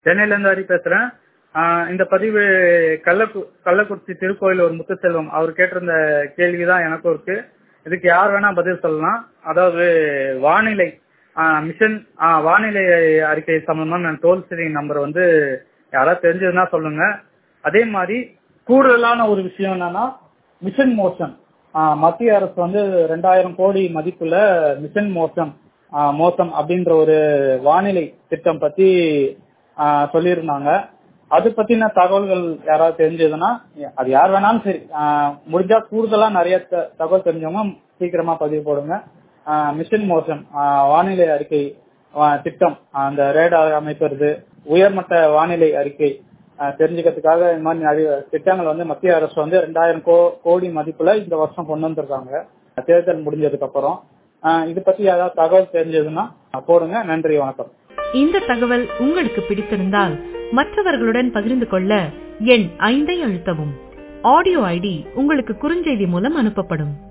சென்னையில இருந்து ஹரி பேசுறேன் ஆஹ் இந்த பதிவு கள்ளக்கு கள்ளக்குறிச்சி திருக்கோயிலூர் முத்துசெல்வம் அவர் கேட்டிருந்த கேள்விதான் எனக்கும் இருக்கு இதுக்கு யார் வேணா பதில் சொல்லலாம் அதாவது வானிலை ஆஹ் மிஷன் ஆஹ் வானிலை அறிக்கை சம்பந்தமா நான் டோல் ஃப்ரீ நம்பர் வந்து யாராவது தெரிஞ்சதுன்னா சொல்லுங்க அதே மாதிரி கூடுதலான ஒரு விஷயம் என்னன்னா மிஷன் மோஷன் ஆஹ் மத்திய அரசு வந்து ரெண்டாயிரம் கோடி மதிப்புல மிஷன் மோசம் ஆஹ் மோசம் அப்படின்ற ஒரு வானிலை திட்டம் பத்தி ஆஹ் சொல்லியிருந்தாங்க அது பத்தின தகவல்கள் யாராவது தெரிஞ்சதுன்னா அது யார் வேணாலும் சரி ஆஹ் முடிஞ்சா கூடுதலா நிறைய த- தகவல் தெரிஞ்சவங்க சீக்கிரமா பதிவு போடுங்க ஆஹ் மிஷன் மோசம் ஆஹ் வானிலை அறிக்கை ஆஹ் திட்டம் அந்த ரேடார் அமைப்பது உயர்மட்ட வானிலை அறிக்கை ஆஹ் தெரிஞ்சுக்கிறதுக்காக இந்த மாதிரி நிறைய திட்டங்கள் வந்து மத்திய அரசு வந்து ரெண்டாயிரம் கோ கோடி மதிப்புல இந்த வருஷம் கொண்டு வந்திருக்காங்க தேர்தல் முடிஞ்சதுக்கு அப்புறம் ஆஹ் இது பத்தி ஏதாவது தகவல் தெரிஞ்சதுன்னா போடுங்க நன்றி வணக்கம் இந்த தகவல் உங்களுக்கு பிடித்திருந்தால் மற்றவர்களுடன் பகிர்ந்து கொள்ள எண் ஐந்தை அழுத்தவும் ஆடியோ ஐடி உங்களுக்கு குறுஞ்செய்தி மூலம் அனுப்பப்படும்